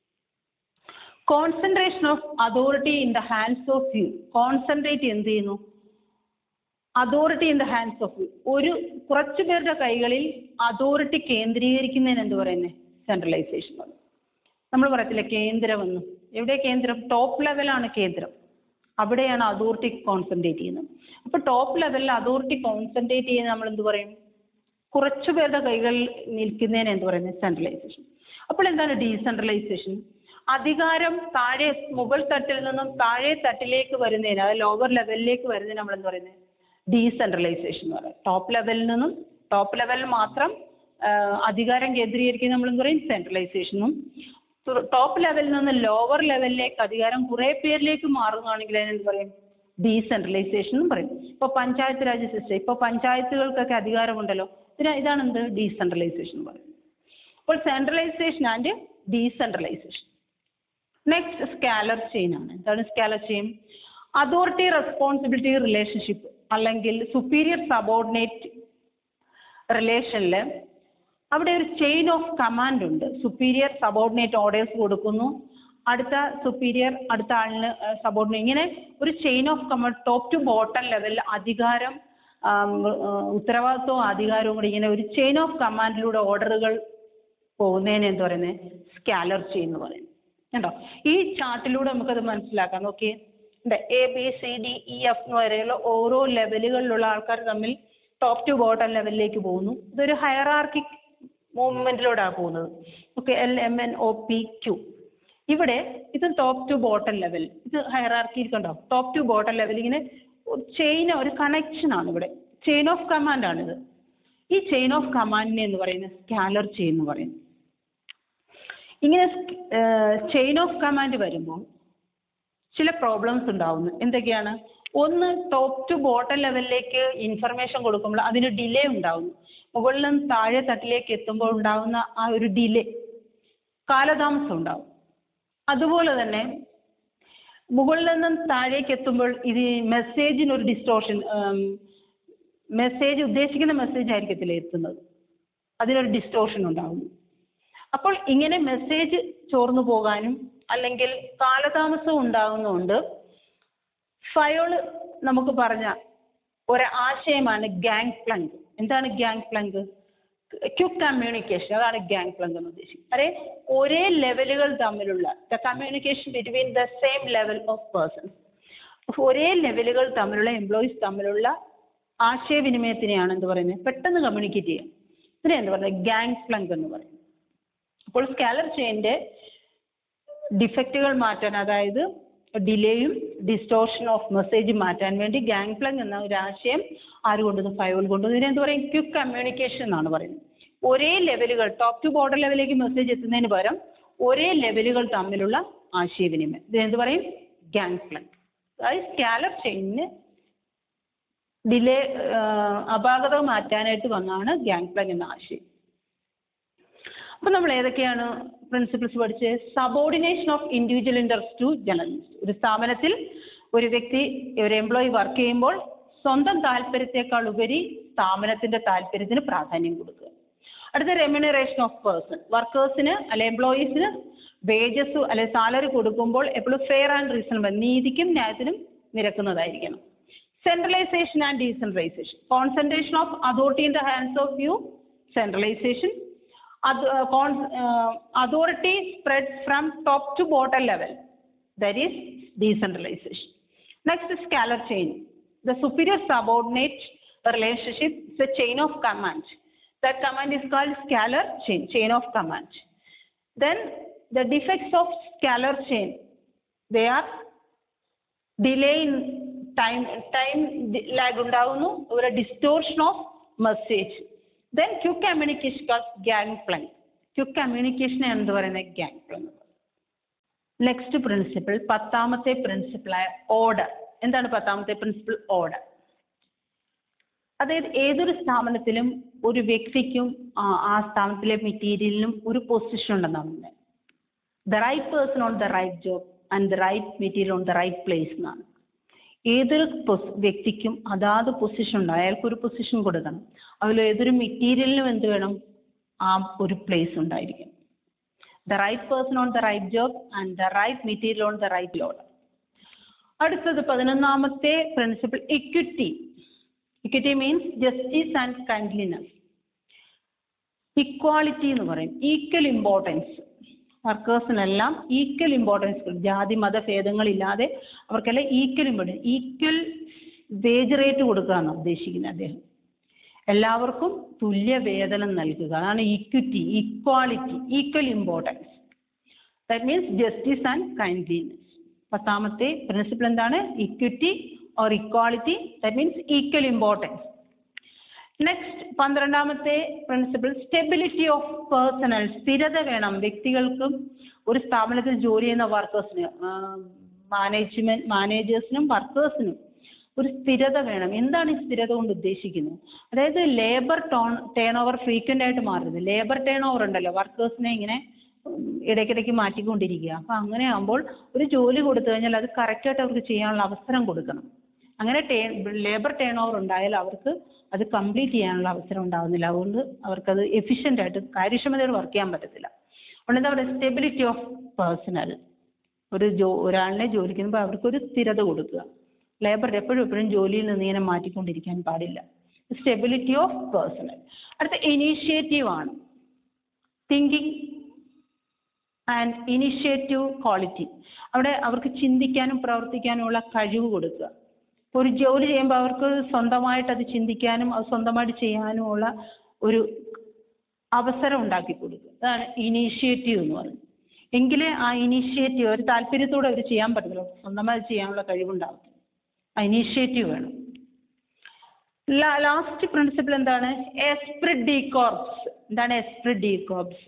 concentration of authority in the hands of you concentrate എന്ത് ചെയ്യുന്നു authority in the hands of you ഒരു കുറച്ചു പേരുടെ കൈകളിൽ അതോറിറ്റി കേന്ദ്രീകരിക്കുന്നതിന് എന്ത് പറയുന്നത് സെൻട്രലൈസേഷൻ നമ്മൾ പറയത്തില്ല കേന്ദ്രമെന്ന് എവിടെ കേന്ദ്രം ടോപ്പ് ലെവലാണ് കേന്ദ്രം അവിടെയാണ് അതോറിറ്റി കോൺസെൻട്രേറ്റ് ചെയ്യുന്നത് അപ്പോൾ ടോപ്പ് ലെവലിൽ അതോറിറ്റി കോൺസെൻട്രേറ്റ് ചെയ്യുന്ന നമ്മൾ എന്ത് പറയും കുറച്ചു പേരുടെ കൈകളിൽ നിൽക്കുന്നതിന് എന്ത് പറയുന്നത് സെൻട്രലൈസേഷൻ അപ്പോൾ എന്താണ് ഡീസെൻട്രലൈസേഷൻ അധികാരം താഴെ മുകൾ തട്ടിൽ നിന്നും താഴെ തട്ടിലേക്ക് വരുന്നതിന് അതായത് ലോവർ ലെവലിലേക്ക് വരുന്നതിന് നമ്മൾ എന്ത് പറയുന്നത് ഡീസെൻട്രലൈസേഷൻ എന്ന് പറയും ടോപ്പ് ലെവലിൽ നിന്നും ടോപ്പ് ലെവലിൽ മാത്രം ആ, അധികാരം കേന്ദ്രീകരിക്കുന്ന നമ്മൾ എന്ത് പറയും സെൻട്രലൈസേഷനും ടോപ്പ് ലെവലിൽ നിന്ന് ലോവർ ലെവലിലേക്ക് അധികാരം കുറേ പേരിലേക്ക് മാറുകയാണെങ്കിൽ അതിനെന്ത് പറയും ഡീസെൻട്രലൈസേഷൻ എന്നും പറയും ഇപ്പോൾ പഞ്ചായത്ത് രാജ് സിസ്റ്റം ഇപ്പോൾ പഞ്ചായത്തുകൾക്കൊക്കെ അധികാരമുണ്ടല്ലോ ഇതിന് ഇതാണ് എന്ത് ഡീസെൻട്രലൈസേഷൻ എന്ന് പറയും അപ്പോൾ centralization and decentralization next scalar chain ആണ് എന്താണ് scalar chain authority responsibility relationship അല്ലെങ്കിൽ സുപ്പീരിയർ സബോർഡിനേറ്റ് റിലേഷനിൽ അവിടെ ഒരു ചെയിൻ ഓഫ് കമാൻഡ് ഉണ്ട് സുപ്പീരിയർ സബോർഡിനേറ്റ് ഓർഡേഴ്സ് കൊടുക്കുന്നു അടുത്ത സുപ്പീരിയർ അടുത്ത ആളിന് സബോർഡിനേറ്റ് ഇങ്ങനെ ഒരു chain of command top to bottom ലെവലിൽ അധികാരം ആം, ആ, ഉത്തരവാദിത്വവും അധികാരവും കൂടി ഇങ്ങനെ ഒരു ചെയിൻ ഓഫ് കമാൻഡിലൂടെ ഓർഡറുകൾ പോകുന്നതിന് എന്താ പറയുന്നത് സ്കാലർ ചെയിൻ എന്ന് പറയും കണ്ടോ ഈ ചാർട്ടിലൂടെ നമുക്കത് മനസ്സിലാക്കാം നോക്കിയേ A B C D E F എന്ന് വരെയുള്ള ഓരോ ലെവലുകളിലുള്ള ആൾക്കാർ തമ്മിൽ ടോപ്പ് ടു ബോട്ടം ലെവലിലേക്ക് പോകുന്നു ഇതൊരു ഹയറാർക്കിക് മൂവ്മെന്റിലൂടെയാണ് പോകുന്നത് okay L M N O P Q ഇവിടെ ഇത് ടോപ്പ് ടു ബോട്ടം ലെവൽ ഇത് ഹയറാർക്കി കണ്ടോ ടോപ്പ് ടു ബോട്ടം ലെവൽ ഇങ്ങനെ ചെയിൻ ഒരു കണക്ഷൻ ആണ് ഇവിടെ ചെയിൻ ഓഫ് കമാൻഡ് ആണിത് ഈ ചെയിൻ ഓഫ് കമാൻഡിനെ എന്ന് പറയുന്നത് സ്കാലർ ചെയിൻ എന്ന് പറയുന്നു ഇങ്ങനെ ചെയിൻ ഓഫ് കമാൻഡ് വരുമ്പോൾ ചില പ്രോബ്ലംസ് ഉണ്ടാവുന്നു എന്തൊക്കെയാണ് ഒന്ന് ടോപ്പ് ടു ബോട്ടം ലെവലിലേക്ക് ഇൻഫർമേഷൻ കൊടുക്കുമ്പോൾ അതിന് ഡിലേ ഉണ്ടാവുന്നു മുകളിൽ നിന്ന് താഴെ തട്ടിലേക്ക് എത്തുമ്പോൾ ഉണ്ടാകുന്ന ആ ഒരു ഡിലേ കാലതാമസം ഉണ്ടാവും അതുപോലെ തന്നെ മുകളിൽ നിന്നും താഴേക്ക് എത്തുമ്പോൾ ഇത് മെസ്സേജിന് ഒരു ഡിസ്റ്റോർഷൻ മെസ്സേജ് ഉദ്ദേശിക്കുന്ന മെസ്സേജ് ആയിരിക്കത്തില്ല എത്തുന്നത് അതിനൊരു ഡിസ്റ്റോർഷൻ ഉണ്ടാകുന്നു അപ്പോൾ ഇങ്ങനെ മെസ്സേജ് ചോർന്നു പോകാനും അല്ലെങ്കിൽ കാലതാമസം ഉണ്ടാകുന്നതുകൊണ്ട് ഫയോള് നമുക്ക് പറഞ്ഞ ഒരു ആശയമാണ് ഗാങ് പ്ലങ്ക് എന്താണ് ഗാങ് പ്ലങ്ക് ക്യുക്ക് കമ്മ്യൂണിക്കേഷൻ അതാണ് ഗാങ് പ്ലങ്ക് എന്ന് ഉദ്ദേശിക്കുന്നത് അതെ ഒരേ ലെവലുകൾ തമ്മിലുള്ള the communication between the same level of persons ഒരേ ലെവലുകൾ തമ്മിലുള്ള എംപ്ലോയീസ് തമ്മിലുള്ള ആശയവിനിമയത്തിനെയാണ് എന്ത് പറയുന്നത് പെട്ടെന്ന് കമ്മ്യൂണിക്കേറ്റ് ചെയ്യാം ഇതിനെ എന്ത് പറയുന്നത് ഗാങ് പ്ലങ്ക് എന്ന് പറയും അപ്പോൾ സ്കാലർ ചെയിൻ്റെ ഡിഫക്റ്റുകൾ മാറ്റാൻ അതായത് ഡിലേയും ഡിസ്റ്റോർഷൻ ഓഫ് മെസ്സേജ് മാറ്റാൻ വേണ്ടി ഗാങ് പ്ലങ് എന്ന ഒരു ആശയം ആര് കൊണ്ടുവന്നു ഫൈവൽ കൊണ്ടുവന്നു ഇതിനെ എന്ത് പറയും ക്വിക്ക് കമ്മ്യൂണിക്കേഷൻ എന്നാണ് പറയുന്നത് ഒരേ ലെവലുകൾ ടോപ്പ് ടു ബോർഡർ ലെവലിലേക്ക് മെസ്സേജ് എത്തുന്നതിന് പകരം ഒരേ ലെവലുകൾ തമ്മിലുള്ള ആശയവിനിമയം ഇതിനെന്ത് പറയും ഗാങ് പ്ലങ് അതായത് സ്കാലർ ചെയിനിന് ഡിലേ അപാകത മാറ്റാനായിട്ട് വന്നാണ് ഗാങ് പ്ലങ് എന്ന ആശയം അപ്പോൾ നമ്മൾ ഏതൊക്കെയാണ് പ്രിൻസിപ്പിൾസ് പഠിച്ചത് subordination of individual interest to journalist ഒരു സ്ഥാപനത്തിൽ ഒരു വ്യക്തി ഒരു എംപ്ലോയി വർക്ക് ചെയ്യുമ്പോൾ സ്വന്തം താല്പര്യത്തെക്കാൾ ഉപരി സ്ഥാപനത്തിന്റെ താല്പര്യത്തിന് പ്രാധാന്യം കൊടുക്കുക അടുത്ത റെമ്യൂണറേഷൻ ഓഫ് പേഴ്സൺ വർക്കേഴ്സിന് അല്ലെ എംപ്ലോയീസിന് വേജസ് അല്ലെ സാലറി കൊടുക്കുമ്പോൾ എപ്പോഴും ഫെയർ ആൻഡ് റീസണബിൾ നീതിക്കും ന്യായത്തിനും നിരക്കുന്നതായിരിക്കണം centralization and decentralization concentration of authority in the hands of you centralization authority spreads from top to bottom level. That is decentralization. Next is scalar chain. The superior subordinate relationship is a chain of command. That command is called scalar chain, chain of command. Then the defects of scalar chain, they are delay in time, time lag ഉണ്ടാകുന്നു ഒരു distortion of message then quick communication gang plank quick communication എന്ത് പറയുന്നത് gang പ്ലങ് next principle പത്താമത്തെ പ്രിൻസിപ്പിളായ order എന്താണ് പത്താമത്തെ principle order അതായത് ഏതൊരു സ്ഥാപനത്തിലും ഒരു വ്യക്തിക്കും ആ സ്ഥാപനത്തിലെ മെറ്റീരിയലിനും ഒരു പൊസിഷൻ ഉണ്ടെന്നാണ് പറയുന്നത് the right person on the right job and the right material on the right place എന്നാണ് ഏതൊരു വ്യക്തിക്കും അതാത് പൊസിഷൻ ഉണ്ട് അയാൾക്കൊരു പൊസിഷൻ കൊടുക്കണം അതിൽ ഏതൊരു മെറ്റീരിയലിനും എന്ത് വേണം ആ ഒരു പ്ലേസ് ഉണ്ടായിരിക്കും the right person on the right job and the right material on the right load അടുത്തത് പതിനൊന്നാമത്തെ principle equity equity means justice and kindliness equality എന്ന് പറയും ഈക്വൽ ഇമ്പോർട്ടൻസ് വർക്കേഴ്സിനെല്ലാം ഈക്വൽ ഇമ്പോർട്ടൻസ് കൊടുക്കും ജാതി മത ഭേദങ്ങളില്ലാതെ അവർക്കെല്ലാം equal importance equal wage rate കൊടുക്കുക എന്നാണ് ഉദ്ദേശിക്കുന്നത് അദ്ദേഹം എല്ലാവർക്കും തുല്യ വേതനം നൽകുക അതാണ് equity equality equal importance that means justice and kindliness പത്താമത്തെ പ്രിൻസിപ്പിൾ എന്താണ് equity or equality that means equal importance next പന്ത്രണ്ടാമത്തെ പ്രിൻസിപ്പിൾ സ്റ്റെബിലിറ്റി ഓഫ് പേഴ്സണൽ സ്ഥിരത വേണം വ്യക്തികൾക്കും ഒരു സ്ഥാപനത്തിൽ ജോലി ചെയ്യുന്ന വർക്കേഴ്സിന് മാനേജ്മെന്റ് മാനേജേഴ്സിനും വർക്കേഴ്സിനും ഒരു സ്ഥിരത വേണം എന്താണ് ഈ സ്ഥിരത കൊണ്ട് ഉദ്ദേശിക്കുന്നത് അതായത് labour tone turn over frequent ആയിട്ട് മാറുന്നത് ലേബർ ടേൺ ഓവർ ഉണ്ടല്ലോ വർക്കേഴ്സിനെ ഇങ്ങനെ ഇടയ്ക്കിടയ്ക്ക് മാറ്റിക്കൊണ്ടിരിക്കുക അപ്പോൾ അങ്ങനെ ആകുമ്പോൾ ഒരു ജോലി കൊടുത്തു കഴിഞ്ഞാൽ അത് കറക്റ്റായിട്ട് അവർക്ക് ചെയ്യാനുള്ള അവസരം കൊടുക്കണം അങ്ങനെ ടേ ലേബർ ടേൺ ഓവർ ഉണ്ടായാൽ അവർക്ക് അത് കംപ്ലീറ്റ് ചെയ്യാനുള്ള അവസരം ഉണ്ടാകുന്നില്ല അതുകൊണ്ട് അവർക്കത് എഫിഷ്യൻ്റ് ആയിട്ട് കാര്യക്ഷമതയോട് വർക്ക് ചെയ്യാൻ പറ്റത്തില്ല അതുകൊണ്ട് എന്താ പറയുക സ്റ്റെബിലിറ്റി ഓഫ് പേഴ്സണൽ ഒരു ജോ ഒരാളിനെ ജോലിക്കുമ്പോൾ അവർക്കൊരു സ്ഥിരത കൊടുക്കുക ലേബർ എപ്പോഴും എപ്പോഴും ജോലിയിൽ നിന്ന് ഇങ്ങനെ മാറ്റിക്കൊണ്ടിരിക്കാൻ പാടില്ല സ്റ്റെബിലിറ്റി ഓഫ് പേഴ്സണൽ അടുത്ത ഇനീഷ്യേറ്റീവ് ആണ് തിങ്കിങ് ആൻഡ് ഇനിഷ്യേറ്റീവ് ക്വാളിറ്റി അവിടെ അവർക്ക് ചിന്തിക്കാനും പ്രവർത്തിക്കാനുമുള്ള കഴിവ് കൊടുക്കുക ഒരു ജോലി ചെയ്യുമ്പോൾ അവർക്ക് സ്വന്തമായിട്ട് അത് ചിന്തിക്കാനും അത് സ്വന്തമായിട്ട് ചെയ്യാനുമുള്ള ഒരു അവസരം ഉണ്ടാക്കി കൊടുക്കുക അതാണ് ഇനീഷ്യേറ്റീവ് എന്ന് പറയുന്നത് എങ്കിലേ ആ ഇനീഷ്യേറ്റീവ് ഒരു താല്പര്യത്തോടെ അവർ ചെയ്യാൻ പറ്റത്തുള്ളൂ സ്വന്തമായി ചെയ്യാനുള്ള കഴിവുണ്ടാവത്തില്ല ആ ഇനീഷ്യേറ്റീവ് വേണം ലാസ്റ്റ് പ്രിൻസിപ്പിൾ എന്താണ് എസ്പ്രിഡ് ഡി കോർപ്സ് എന്താണ് എസ്പ്രിഡ് ഡി കോർപ്സ്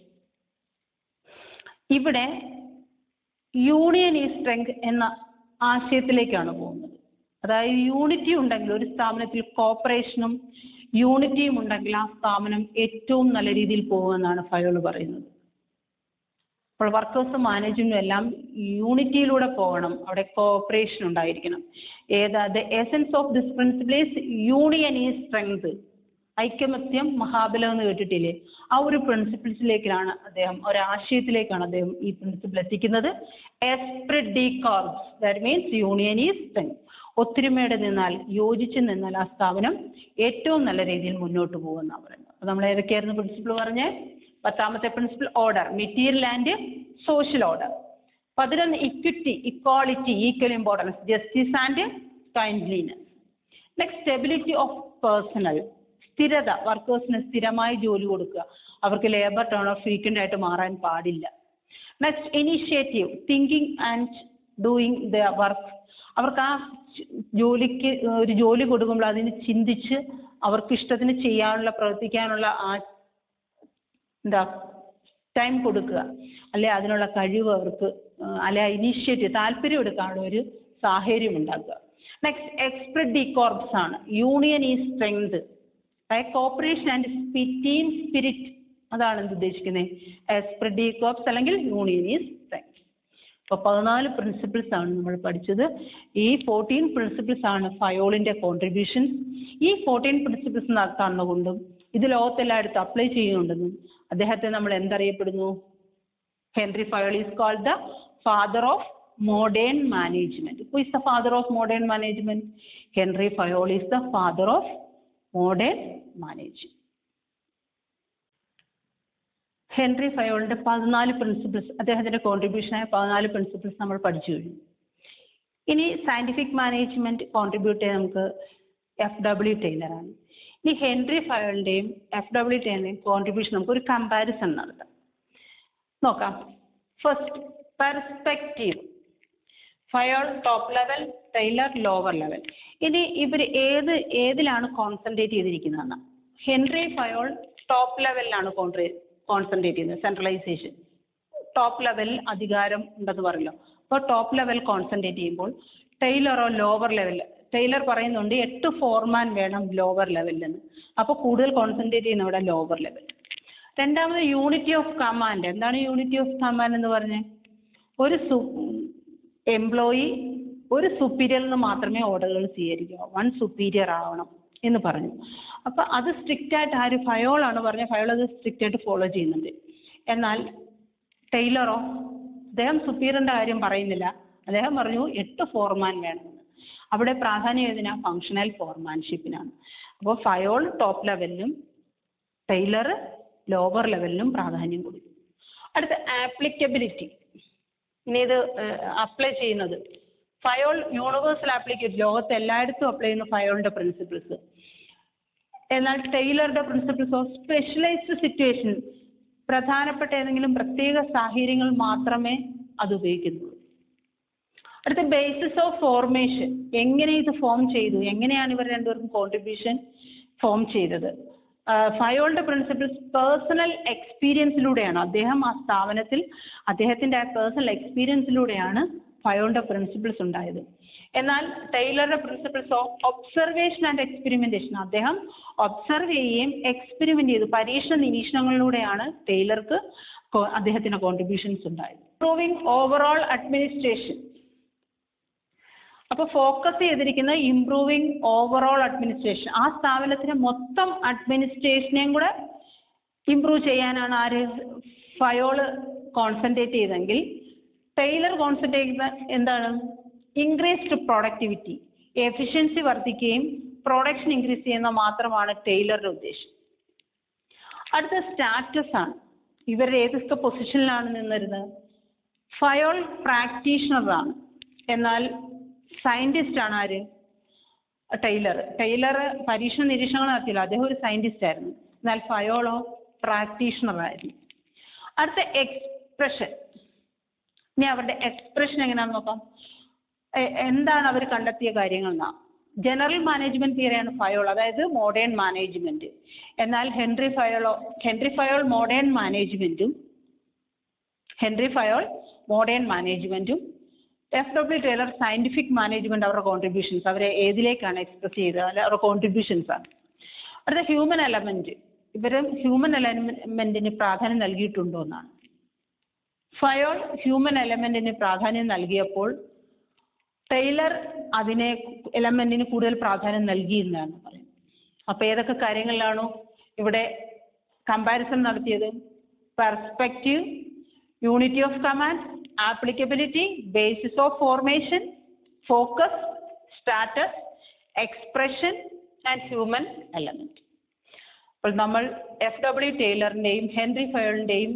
ഇവിടെ യൂണിയൻ ഈ സ്ട്രെങ്ത് എന്ന ആശയത്തിലേക്കാണ് പോകുന്നത് അതായത് യൂണിറ്റി ഉണ്ടെങ്കിൽ ഒരു സ്ഥാപനത്തിൽ കോപ്പറേഷനും യൂണിറ്റിയും ഉണ്ടെങ്കിൽ ആ സ്ഥാപനം ഏറ്റവും നല്ല രീതിയിൽ പോകുമെന്നാണ് ഫയോൾ പറയുന്നത് അപ്പോൾ വർക്കേഴ്സും മാനേജ്മെന്റും എല്ലാം യൂണിറ്റിയിലൂടെ പോകണം അവിടെ കോപ്പറേഷൻ ഉണ്ടായിരിക്കണം ഏതാ the essence of this principle is union is strength ഐക്യമത്യം മഹാബലം എന്ന് കേട്ടിട്ടില്ലേ ആ ഒരു പ്രിൻസിപ്പിൾസിലേക്കാണ് അദ്ദേഹം ഒരാശയത്തിലേക്കാണ് അദ്ദേഹം ഈ പ്രിൻസിപ്പിൾ എത്തിക്കുന്നത് esprit de corps that means union is strength ഒത്തൊരുമയോടെ നിന്നാൽ യോജിച്ച് നിന്നാൽ ആ സ്ഥാപനം ഏറ്റവും നല്ല രീതിയിൽ മുന്നോട്ട് പോകുമെന്നാണ് പറയുന്നത് അപ്പോൾ നമ്മൾ ഏതൊക്കെയായിരുന്നു പ്രിൻസിപ്പിൾ പറഞ്ഞ് പത്താമത്തെ principle order material and social order പതിനൊന്ന് equity equality equal importance justice and kindliness next stability of personnel സ്ഥിരത വർക്കേഴ്സിന് സ്ഥിരമായി ജോലി കൊടുക്കുക അവർക്ക് ലേബർ ടേൺ ഓഫ് ഫ്രീക്വൻ്റ് ആയിട്ട് മാറാൻ പാടില്ല next initiative thinking and doing the work അവർക്ക് ആ ജോലിക്ക് ഒരു ജോലി കൊടുക്കുമ്പോൾ അതിന് ചിന്തിച്ച് അവർക്ക് ഇഷ്ടത്തിന് ചെയ്യാനുള്ള പ്രവർത്തിക്കാനുള്ള ആ എന്താ ടൈം കൊടുക്കുക അല്ലെ അതിനുള്ള കഴിവ് അവർക്ക് അല്ലെ ഇനീഷ്യേറ്റീവ് താല്പര്യം എടുക്കാനുള്ള ഒരു സാഹചര്യം ഉണ്ടാക്കുക നെക്സ്റ്റ് എക്സ്പ്രഡ് ഡി കോർപ്സ് ആണ് union is strength cooperation and team spirit അതാണ് എന്ത് ഉദ്ദേശിക്കുന്നത് എക്സ്പ്രഡ് ഡി കോർപ്സ് അല്ലെങ്കിൽ യൂണിയൻ ഈ സ്ട്രെങ്ത് അപ്പോൾ പതിനാല് പ്രിൻസിപ്പിൾസ് ആണ് നമ്മൾ പഠിച്ചത് ഈ ഫോർട്ടീൻ പ്രിൻസിപ്പിൾസ് ആണ് ഫയോളിൻ്റെ കോൺട്രിബ്യൂഷൻസ് ഈ ഫോർട്ടീൻ പ്രിൻസിപ്പിൾസ് തന്നുകൊണ്ടും ഇത് ലോകത്തെല്ലായിടത്തും അപ്ലൈ ചെയ്യുന്നുണ്ടെന്നും അദ്ദേഹത്തെ നമ്മൾ എന്തറിയപ്പെടുന്നു Henri Fayol is called the father of modern management who is the father of modern management Henri Fayol is the father of modern management Henri ഫയോളിന്റെ പതിനാല് പ്രിൻസിപ്പിൾസ് അദ്ദേഹത്തിന്റെ കോൺട്രിബ്യൂഷനായ പതിനാല് പ്രിൻസിപ്പിൾസ് നമ്മൾ പഠിച്ചു കഴിഞ്ഞു ഇനി സയന്റിഫിക് മാനേജ്മെന്റ് കോൺട്രിബ്യൂട്ട് ചെയ്യാൻ നമുക്ക് എഫ് ഡബ്ല്യു ടൈലറാണ് ഇനി ഹെൻറി ഫയോളിന്റെയും എഫ് ഡബ്ല്യു ടൈലറിന്റെയും കോൺട്രിബ്യൂഷൻ നമുക്ക് ഒരു കമ്പാരിസൺ നടത്താം നോക്കാം first perspective Fayol top level Taylor lower level ഇനി ഇവർ ഏത് ഏതിലാണ് കോൺസെൻട്രേറ്റ് ചെയ്തിരിക്കുന്നതെന്ന് ഹെൻറി ഫയോൾ ടോപ്പ് ലെവലിലാണ് കോൺട്രേ കോൺസെൻട്രേറ്റ് ചെയ്യുന്നത് സെൻട്രലൈസേഷൻ ടോപ്പ് ലെവലിൽ അധികാരം ഉണ്ടെന്ന് പറയല്ലോ അപ്പോൾ ടോപ്പ് ലെവൽ കോൺസെൻട്രേറ്റ് ചെയ്യുമ്പോൾ ടൈലറോ ലോവർ ലെവൽ ടൈലർ പറയുന്നുണ്ട് എട്ട് ഫോർമാൻ വേണം ലോവർ ലെവലിൽ നിന്ന് അപ്പോൾ കൂടുതൽ കോൺസെൻട്രേറ്റ് ചെയ്യുന്ന ഇവിടെ ലോവർ ലെവൽ രണ്ടാമത് യൂണിറ്റി ഓഫ് കമാൻഡ് എന്താണ് യൂണിറ്റി ഓഫ് കമാൻഡ് എന്ന് പറഞ്ഞത് ഒരു സു എംപ്ലോയി ഒരു സുപ്പീരിയറിൽ നിന്ന് മാത്രമേ ഓർഡറുകൾ സ്വീകരിക്കൂ വൺ സുപ്പീരിയർ ആവണം എന്ന് പറഞ്ഞു അപ്പോൾ അത് സ്ട്രിക്റ്റ് ആയിട്ട് ആര് ഫയോളാണ് പറഞ്ഞത് ഫയോൾ അത് സ്ട്രിക്റ്റ് ആയിട്ട് ഫോളോ ചെയ്യുന്നുണ്ട് എന്നാൽ ടൈലറോ അദ്ദേഹം സുപ്പീരിയറിൻ്റെ കാര്യം പറയുന്നില്ല അദ്ദേഹം പറഞ്ഞു എട്ട് ഫോർമാൻ വേണമെന്ന് അവിടെ പ്രാധാന്യം ഏതിനാ ഫങ്ഷണൽ ഫോർമാൻഷിപ്പിനാണ് അപ്പോൾ ഫയോൾ ടോപ്പ് ലെവലിലും ടൈലർ ലോവർ ലെവലിലും പ്രാധാന്യം കൊടുക്കും അടുത്ത ആപ്ലിക്കബിലിറ്റി ഇനി ഇത് അപ്ലൈ ചെയ്യുന്നത് ഫയോൾ യൂണിവേഴ്സൽ ആപ്ലിക്കേറ്റ് ലോകത്ത് എല്ലായിടത്തും അപ്ലൈ ചെയ്യുന്ന ഫയോളിൻ്റെ പ്രിൻസിപ്പിൾസ് എന്നാൽ ടൈലറുടെ പ്രിൻസിപ്പിൾസോ സ്പെഷ്യലൈസ്ഡ് സിറ്റുവേഷൻ പ്രധാനപ്പെട്ട ഏതെങ്കിലും പ്രത്യേക സാഹചര്യങ്ങൾ മാത്രമേ അത് ഉപയോഗിക്കുന്നുള്ളൂ അടുത്ത ബേസിസ് ഓഫ് ഫോർമേഷൻ എങ്ങനെ ഇത് ഫോം ചെയ്തു എങ്ങനെയാണ് ഇവർ രണ്ടുപേർക്കും കോൺട്രിബ്യൂഷൻ ഫോം ചെയ്തത് ഫയോളുടെ പ്രിൻസിപ്പിൾസ് പേഴ്സണൽ എക്സ്പീരിയൻസിലൂടെയാണ് അദ്ദേഹം ആ സ്ഥാപനത്തിൽ അദ്ദേഹത്തിൻ്റെ ആ പേഴ്സണൽ എക്സ്പീരിയൻസിലൂടെയാണ് ഫയോളുടെ പ്രിൻസിപ്പിൾസ് ഉണ്ടായത് എന്നാൽ ടൈലറുടെ പ്രിൻസിപ്പിൾസോ ഒബ്സർവേഷൻ ആൻഡ് എക്സ്പെരിമെൻറ്റേഷൻ അദ്ദേഹം ഒബ്സർവ് ചെയ്യുകയും എക്സ്പെരിമെൻ്റ് ചെയ്തു പരീക്ഷണ നിരീക്ഷണങ്ങളിലൂടെയാണ് ടൈലർക്ക് അദ്ദേഹത്തിന് കോൺട്രിബ്യൂഷൻസ് ഉണ്ടായത് ഇംപ്രൂവിങ് ഓവറോൾ അഡ്മിനിസ്ട്രേഷൻ അപ്പോൾ ഫോക്കസ് ചെയ്തിരിക്കുന്ന ഇംപ്രൂവിങ് ഓവറോൾ അഡ്മിനിസ്ട്രേഷൻ ആ സ്ഥാപനത്തിന് മൊത്തം അഡ്മിനിസ്ട്രേഷനെയും കൂടെ ഇംപ്രൂവ് ചെയ്യാനാണ് ആര് ഫയോള് കോൺസെൻട്രേറ്റ് ചെയ്തെങ്കിൽ ടൈലർ കോൺസെൻട്രേറ്റ് ചെയ്യുന്ന എന്താണ് ഇൻക്രീസ്ഡ് പ്രൊഡക്ടിവിറ്റി എഫിഷ്യൻസി വർദ്ധിക്കുകയും പ്രൊഡക്ഷൻ ഇൻക്രീസ് ചെയ്യുന്ന മാത്രമാണ് ടൈലറുടെ ഉദ്ദേശം അടുത്ത സ്റ്റാറ്റസ് ആണ് ഇവർ ഏതൊക്കെ പൊസിഷനിലാണ് നിന്നിരുന്നത് ഫയോൾ പ്രാക്ടീഷണറാണ് എന്നാൽ സയൻറ്റിസ്റ്റ് ആണ് ആര് ടൈലർ ടൈലർ പരീക്ഷ നിരീക്ഷണങ്ങൾ നടത്തിയല്ലോ അദ്ദേഹം ഒരു സയന്റിസ്റ്റ് ആയിരുന്നു എന്നാൽ ഫയോളോ പ്രാക്ടീഷണർ ആയിരുന്നു അടുത്ത എക്സ്പ്രഷൻ ഇനി അവരുടെ എക്സ്പ്രഷൻ എങ്ങനെയാണെന്ന് നോക്കാം എ- എന്താണ് അവർ കണ്ടെത്തിയ കാര്യങ്ങൾ എന്നാ ജനറൽ മാനേജ്മെന്റ് തിയറിയാണ് ഫയോൾ അതായത് മോഡേൺ മാനേജ്മെന്റ് എന്നാൽ ഹെൻറി ഫയോളോ ഹെൻറി ഫയോൾ മോഡേൺ മാനേജ്മെന്റും ഹെൻറി ഫയോൾ മോഡേൺ മാനേജ്മെന്റും F W Taylor scientific management അവരുടെ കോൺട്രിബ്യൂഷൻസ് അവരെ ഏതിലേക്കാണ് എക്സ്പ്രസ് ചെയ്തത് അല്ല അവരുടെ കോൺട്രിബ്യൂഷൻസ് ആണ് അടുത്ത ഹ്യൂമൻ എലമെന്റ് ഇവർ ഹ്യൂമൻ എലമെന്റിന് പ്രാധാന്യം നൽകിയിട്ടുണ്ടോ എന്നാണ് ഫയോൾ ഹ്യൂമൻ എലമെന്റിന് പ്രാധാന്യം നൽകിയപ്പോൾ ടൈലർ അതിനെ എലമെന്റിന് കൂടുതൽ പ്രാധാന്യം നൽകി എന്നാണ് പറയുന്നത് അപ്പോൾ ഏതൊക്കെ കാര്യങ്ങളിലാണോ ഇവിടെ കമ്പാരിസൺ നടത്തിയത് perspective unity of command applicability basis of formation focus status expression and human element അപ്പോൾ നമ്മൾ എഫ് ഡബ്ല്യു ടൈലറിൻ്റെയും ഹെൻറി ഫയോളിൻ്റെയും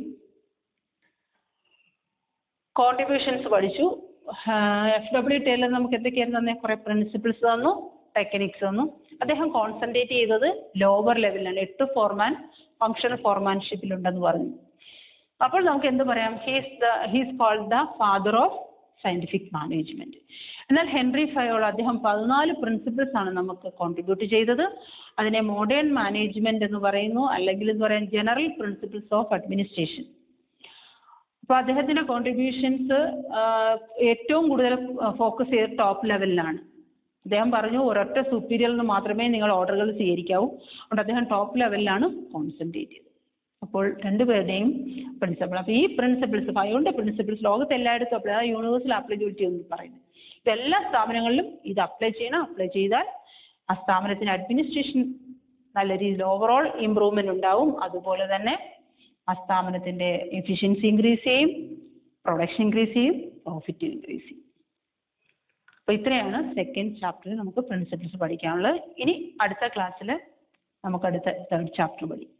കോൺട്രിബ്യൂഷൻസ് പഠിച്ചു എഫ് ഡബ്ല്യു ടൈലർ നമുക്ക് എന്തൊക്കെയായിരുന്നു തന്നെ കുറേ പ്രിൻസിപ്പിൾസ് തന്നു ടെക്നിക്സ് തന്നു അദ്ദേഹം കോൺസെൻട്രേറ്റ് ചെയ്തത് ലോവർ ലെവലിലാണ് എട്ട് ഫോർമാൻ ഫങ്ഷണൽ ഫോർമാൻഷിപ്പിലുണ്ടെന്ന് പറഞ്ഞു അപ്പോൾ നമുക്ക് എന്ത് പറയാം he's the he's called the father of scientific management എന്നാൽ ഹെൻറി ഫയോൾ അദ്ദേഹം പതിനാല് പ്രിൻസിപ്പിൾസ് ആണ് നമുക്ക് കോൺട്രിബ്യൂട്ട് ചെയ്തത് അതിനെ മോഡേൺ മാനേജ്മെന്റ് എന്ന് പറയുന്നു അല്ലെങ്കിൽ എന്ന് പറയാൻ ജനറൽ പ്രിൻസിപ്പിൾസ് ഓഫ് അഡ്മിനിസ്ട്രേഷൻ അപ്പോൾ അദ്ദേഹത്തിന്റെ കോൺട്രിബ്യൂഷൻസ് ഏറ്റവും കൂടുതൽ ഫോക്കസ് ചെയ്ത് ടോപ്പ് ലെവലിലാണ് അദ്ദേഹം പറഞ്ഞു ഒരൊറ്റ സുപ്പീരിയറിൽ നിന്ന് മാത്രമേ നിങ്ങൾ ഓർഡറുകൾ സ്വീകരിക്കാവൂ അതുകൊണ്ട് അദ്ദേഹം ടോപ്പ് ലെവലിലാണ് കോൺസെൻട്രേറ്റ് ചെയ്തത് അപ്പോൾ രണ്ടുപേരുടെയും പ്രിൻസിപ്പിൾ അപ്പോൾ ഈ പ്രിൻസിപ്പിൾസ് ഫയോണിൻ്റെ പ്രിൻസിപ്പിൾസ് ലോകത്ത് എല്ലായിടത്തും അപ്ലൈ ആ യൂണിവേഴ്സൽ ആപ്ലിക്കബിലിറ്റി എന്ന് പറയുന്നത് ഇതെല്ലാ സ്ഥാപനങ്ങളിലും ഇത് അപ്ലൈ ചെയ്യണം അപ്ലൈ ചെയ്താൽ ആ സ്ഥാപനത്തിന് അഡ്മിനിസ്ട്രേഷൻ നല്ല രീതിയിൽ ഓവറോൾ ഇമ്പ്രൂവ്മെന്റ് ഉണ്ടാവും അതുപോലെ തന്നെ ആ സ്ഥാപനത്തിന്റെ എഫിഷ്യൻസി ഇൻക്രീസ് ചെയ്യും പ്രൊഡക്ഷൻ ഇൻക്രീസ് ചെയ്യും പ്രോഫിറ്റ് ഇൻക്രീസ് ചെയ്യും അപ്പോൾ ഇത്രയാണ് സെക്കൻഡ് ചാപ്റ്ററിൽ നമുക്ക് പ്രിൻസിപ്പിൾസ് പഠിക്കാനുള്ളത് ഇനി അടുത്ത ക്ലാസ്സിൽ നമുക്ക് അടുത്ത തേർഡ് ചാപ്റ്റർ പഠിക്കും